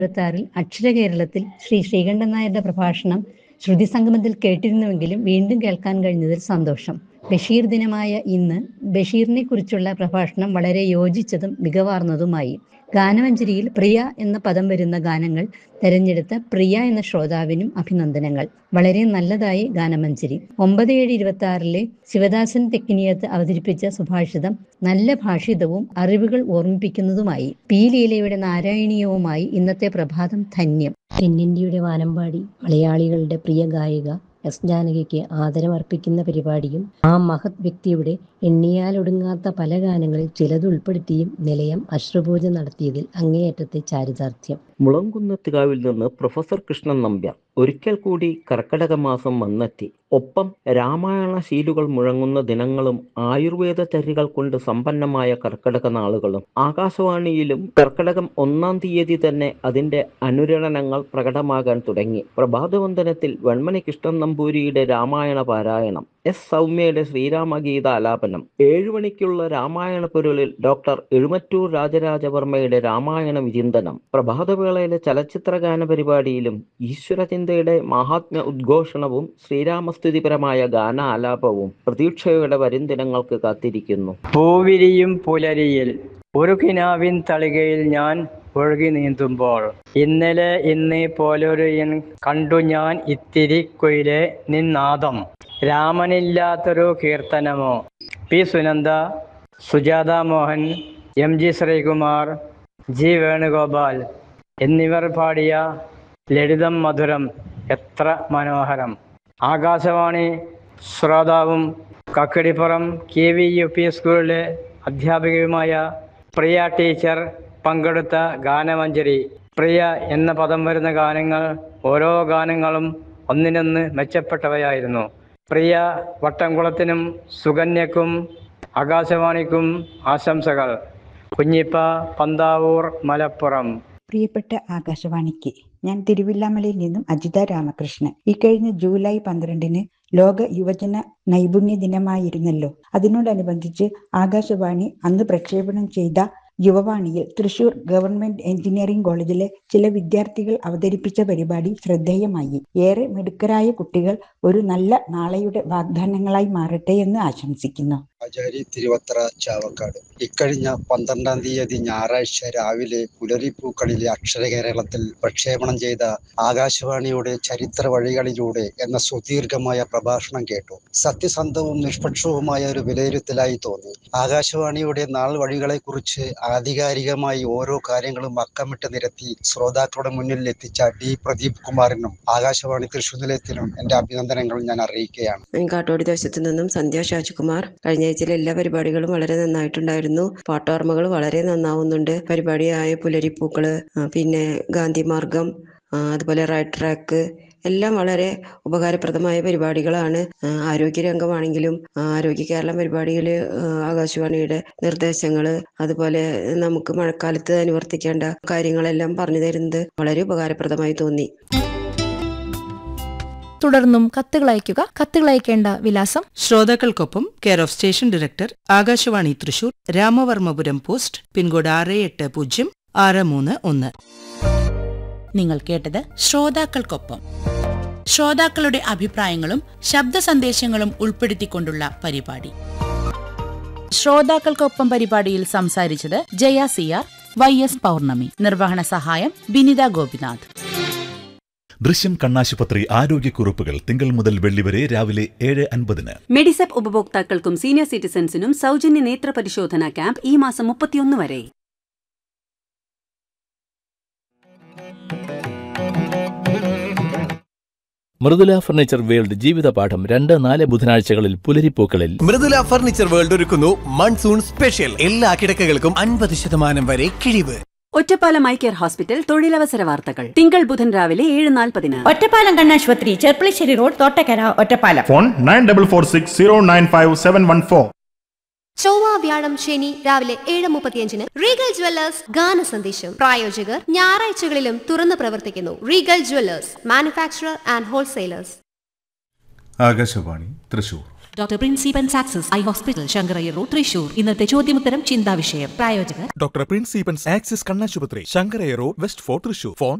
ഇരുപത്തി അക്ഷര കേരളത്തിൽ ശ്രീ ശ്രീകണ്ഠൻ നായരുടെ പ്രഭാഷണം ശ്രുതി സംഗമത്തിൽ കേട്ടിരുന്നുവെങ്കിലും വീണ്ടും കേൾക്കാൻ കഴിഞ്ഞതിൽ സന്തോഷം ബഷീർ ദിനമായ ഇന്ന് ബഷീറിനെ കുറിച്ചുള്ള പ്രഭാഷണം വളരെ യോജിച്ചതും മികവാർന്നതുമായി ഗാനമഞ്ജരിയിൽ പ്രിയ എന്ന പദം വരുന്ന ഗാനങ്ങൾ തെരഞ്ഞെടുത്ത പ്രിയ എന്ന ശ്രോതാവിനും അഭിനന്ദനങ്ങൾ വളരെ നല്ലതായി ഗാനമഞ്ജരി ഒമ്പത് ഏഴ് ഇരുപത്തി ആറിലെ ശിവദാസൻ തെക്കിനിയത്ത് അവതരിപ്പിച്ച സുഭാഷിതം നല്ല ഭാഷിതവും അറിവുകൾ ഓർമ്മിപ്പിക്കുന്നതുമായി പി ലീലയുടെ നാരായണീയവുമായി ഇന്നത്തെ പ്രഭാതം ധന്യം തെന്നിന്ത്യയുടെ വാനമ്പാടി മലയാളികളുടെ പ്രിയ ഗായിക എസ് ജാനകിക്ക് ആദരമർപ്പിക്കുന്ന പരിപാടിയും ആ മഹത് വ്യക്തിയുടെ എണ്ണിയാലൊടുങ്ങാത്ത പല ഗാനങ്ങളിൽ ചിലത് ഉൾപ്പെടുത്തിയും നിലയം അശ്രുപൂജ നടത്തിയതിൽ അങ്ങേയറ്റത്തെ ചാരിതാർത്ഥ്യം മുളങ്കുന്നത്തുകാവിൽ നിന്ന് പ്രൊഫസർ കൃഷ്ണൻ നമ്പ്യാർ ഒരിക്കൽ കൂടി കർക്കടക മാസം വന്നെത്തി ഒപ്പം രാമായണ ശീലുകൾ മുഴങ്ങുന്ന ദിനങ്ങളും ആയുർവേദ ചര്യകൾ കൊണ്ട് സമ്പന്നമായ കർക്കടക നാളുകളും ആകാശവാണിയിലും കർക്കടകം ഒന്നാം തീയതി തന്നെ അതിന്റെ അനുരണനങ്ങൾ പ്രകടമാകാൻ തുടങ്ങി പ്രഭാതവന്ദനത്തിൽ വെൺമണി കൃഷ്ണൻ നമ്പൂരിയുടെ രാമായണ പാരായണം എസ് സൗമ്യയുടെ ശ്രീരാമഗീത ആലാപനം ഏഴു മണിക്കുള്ള രാമായണ പൊരുളിൽ ഡോക്ടർ എഴുമറ്റൂർ രാജരാജവർമ്മയുടെ രാമായണ വിചിന്തനം പ്രഭാതവേളയിലെ ചലച്ചിത്രഗാന പരിപാടിയിലും ഈശ്വരചിന്തയുടെ മഹാത്മ്യ ഉദ്ഘോഷണവും ശ്രീരാമസ്തുതിപരമായ ഗാന ആലാപവും പ്രതീക്ഷയുടെ വരും ദിനങ്ങൾക്ക് കാത്തിരിക്കുന്നു പൂവിരിയും പുലരിയിൽ ഒരു കിനാവിൻ തളികയിൽ ഞാൻ ഒഴുകി നീന്തുമ്പോൾ ഇന്നലെ ഇന്ന് പോലൊരു എൻ കണ്ടു ഞാൻ ഇത്തിരി കൊയിലെ നിന്നാദം രാമനില്ലാത്തൊരു കീർത്തനമോ P Sunanda Sujatha Mohan M G Sreekumar G Venugopal എന്നിവർ പാടിയ ലളിതം മധുരം എത്ര മനോഹരം ആകാശവാണി ശ്രോതാവും Kakkadippuram K V U P സ്കൂളിലെ അധ്യാപികയുമായ പ്രിയ ടീച്ചർ പങ്കെടുത്ത ഗാനമഞ്ജരി പ്രിയ എന്ന പദം വരുന്ന ഗാനങ്ങൾ ഓരോ ഗാനങ്ങളും ഒന്നിനൊന്ന് മെച്ചപ്പെട്ടവയായിരുന്നു പ്രിയ വട്ടംകുളത്തിനും സുകന്യക്കും ആകാശവാണിക്കും ആശംസകൾ കുഞ്ഞിപ്പ പന്താവൂർ മലപ്പുറം പ്രിയപ്പെട്ട ആകാശവാണിക്ക് ഞാൻ തിരുവില്ലാമലയിൽ നിന്നും അജിത രാമകൃഷ്ണൻ ഇക്കഴിഞ്ഞ ജൂലൈ പന്ത്രണ്ടിന് ലോക യുവജന നൈപുണ്യ ദിനമായിരുന്നല്ലോ അതിനോടനുബന്ധിച്ച് ആകാശവാണി അന്ന് പ്രക്ഷേപണം ചെയ്ത യുവവാണിയിൽ തൃശൂർ ഗവൺമെന്റ് എഞ്ചിനീയറിംഗ് കോളേജിലെ ചില വിദ്യാർത്ഥികൾ അവതരിപ്പിച്ച പരിപാടി ശ്രദ്ധേയമായി ഏറെ മിടുക്കരായ കുട്ടികൾ ഒരു നല്ല നാളെയുടെ വാഗ്ദാനങ്ങളായി മാറട്ടെ എന്ന് ആശംസിക്കുന്നു ആചാരി തിരുവത്ര ചാവക്കാട് ഇക്കഴിഞ്ഞ പന്ത്രണ്ടാം തീയതി ഞായറാഴ്ച രാവിലെ പുലരിപ്പൂക്കളിലെ അക്ഷര കേരളത്തിൽ പ്രക്ഷേപണം ചെയ്ത ആകാശവാണിയുടെ ചരിത്ര വഴികളിലൂടെ എന്ന സുദീർഘമായ പ്രഭാഷണം കേട്ടു സത്യസന്ധവും നിഷ്പക്ഷവുമായ ഒരു വിലയിരുത്തലായി തോന്നി ആകാശവാണിയുടെ നാൾ വഴികളെ കുറിച്ച് ആധികാരികമായി ഓരോ കാര്യങ്ങളും അക്കമിട്ട് നിരത്തി ശ്രോതാക്കളുടെ മുന്നിൽ എത്തിച്ച ഡി പ്രദീപ് കുമാറിനും ആകാശവാണി തൃശൂർ നിലയത്തിനും എന്റെ അഭിനന്ദനങ്ങൾ ഞാൻ അറിയിക്കുകയാണ് ഞാൻ കാട്ടോടി ദേശത്ത് നിന്നും സന്ധ്യ ഷാജികുമാർ കഴിഞ്ഞ ആഴ്ചയിലെ എല്ലാ പരിപാടികളും വളരെ നന്നായിട്ടുണ്ടായിരുന്നു പാട്ടോർമ്മകൾ വളരെ നന്നാവുന്നുണ്ട് പരിപാടിയായ പുലരിപ്പൂക്കള് ആ, പിന്നെ ഗാന്ധിമാർഗം ആ, അതുപോലെ റൈറ്റ് ട്രാക്ക് എല്ലാം വളരെ ഉപകാരപ്രദമായ പരിപാടികളാണ് ആ, ആരോഗ്യരംഗമാണെങ്കിലും ആ, ആരോഗ്യ കേരളം പരിപാടിയിൽ ആകാശവാണിയുടെ നിർദ്ദേശങ്ങള് അതുപോലെ നമുക്ക് മഴക്കാലത്ത് അനുവർത്തിക്കേണ്ട കാര്യങ്ങളെല്ലാം പറഞ്ഞു തരുന്നത് വളരെ ഉപകാരപ്രദമായി തോന്നി തുടർന്നും കത്തുകൾ അയയ്ക്കുക കത്തുകൾ അയക്കേണ്ട വിലാസം ശ്രോതാക്കൾക്കൊപ്പം care of station director Akashvani Thrissur Ramavarmapuram post pincode ആറ് എട്ട് പൂജ്യം ആറ് മൂന്ന് ഒന്ന് നിങ്ങൾ കേട്ടത് ശ്രോതാക്കൾക്കൊപ്പം ശ്രോതാക്കളുടെ അഭിപ്രായങ്ങളും ശബ്ദ സന്ദേശങ്ങളും ഉൾപ്പെടുത്തിക്കൊണ്ടുള്ള പരിപാടി ശ്രോതാക്കൾക്കൊപ്പം പരിപാടിയിൽ സംസാരിച്ചത് ജയ സിയാർ വൈ എസ് പൗർണമി നിർവഹണ സഹായം ബിനിത ഗോപിനാഥ് ദൃശ്യം കണ്ണാശുപത്രി ആരോഗ്യക്കുറിപ്പുകൾ തിങ്കൾ മുതൽ വെള്ളി വരെ രാവിലെ ഏഴ് അൻപതിന് മെഡിസെപ്പ് ഉപഭോക്താക്കൾക്കും സീനിയർ സിറ്റിസൺസിനും സൗജന്യ നേത്ര പരിശോധന ക്യാമ്പ് ഈ മാസം മുപ്പത്തിയൊന്ന് വരെ മൃദുല ഫർണിച്ചർ വേൾഡ് ജീവിതപാഠം രണ്ട് നാല് ബുധനാഴ്ചകളിൽ പുലരിപ്പൂക്കളിൽ മൃദുല ഫർണിച്ചർ വേൾഡ് ഒരുക്കുന്നു മൺസൂൺ സ്പെഷ്യൽ എല്ലാ കിടക്കകൾക്കും അൻപത് ശതമാനം വരെ കിഴിവ് ഒറ്റപ്പാലം ഐ കെയർ ഹോസ്പിറ്റൽ തൊഴിലവസര വാർത്തകൾ തിങ്കൾ ബുധൻ രാവിലെ ഏഴ് നാൽപ്പതിന് ഒറ്റപ്പാലം കണ്ണാശുപത്രി Cherpulassery road Thottakkara Ottapalam phone nine double four six zero nine five seven one four ചൊവ്വ വ്യാഴം ശനി രാവിലെ ഏഴ് മുപ്പത്തിയഞ്ചിന് റീഗൽ ജ്വല്ലേഴ്സ് ഗാന സന്ദേശം പ്രായോജകർ ഞായറാഴ്ചകളിലും തുറന്നു പ്രവർത്തിക്കുന്നു regal jewellers manufacturer and wholesalers Akashvani Thrissur doctor പ്രിൻസിപ്പൻ സാക്സസ് eye hospital Sankaraiah road Thrissur ഇന്നത്തെ ചോദ്യമുത്തരം ചിന്താ വിഷയം പ്രായോജകർ ഡോക്ടർ പ്രിൻസിപ്പൻസ് ആക്സിസ് കണ്ണാശുപത്രി Sankaraiah road west fort Thrissur phone